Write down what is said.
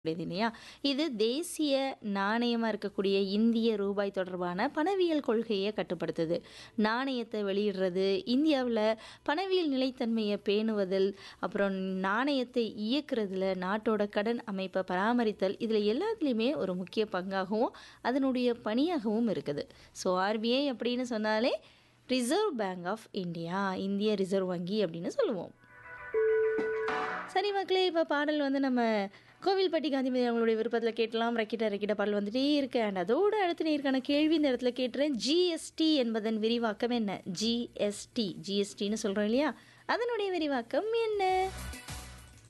கூடியது இல்லையா இது தேசிய நாணயமாக இருக்கக்கூடிய இந்திய ரூபாய் தொடர்பான பணவியல் கொள்கையை கட்டுப்படுத்துது நாணயத்தை வெளியிடுறது இந்தியாவில் பணவியல் நிலைத்தன்மையை பேணுவதில் அப்புறம் நாணயத்தை இயக்குறதுல நாட்டோட கடன் அமைப்பை பராமரித்தல் இதில் எல்லாத்துலேயுமே ஒரு முக்கிய பங்காகவும் அதனுடைய பணியாகவும் இருக்குது ஸோ ஆர்பிஐ அப்படின்னு சொன்னாலே ரிசர்வ் பேங்க் ஆஃப் இந்தியா இந்திய ரிசர்வ் வங்கி அப்படின்னு சொல்லுவோம் சரி மக்களே இப்போ பாடல் வந்து நம்ம கோவில்பட்டி காந்திமதி அவங்களுடைய விருப்பத்தில் கேட்கலாம் ரக்கிட்ட ரக்கிட்ட பாடல் வந்துட்டே இருக்கு அண்ட் அதோட அடுத்த நேருக்கான கேள்வி இந்த இடத்துல கேட்டுறேன் ஜிஎஸ்டி என்பதன் விரிவாக்கம் என்ன ஜிஎஸ்டி ஜிஎஸ்டின்னு சொல்கிறோம் இல்லையா அதனுடைய விரிவாக்கம் என்ன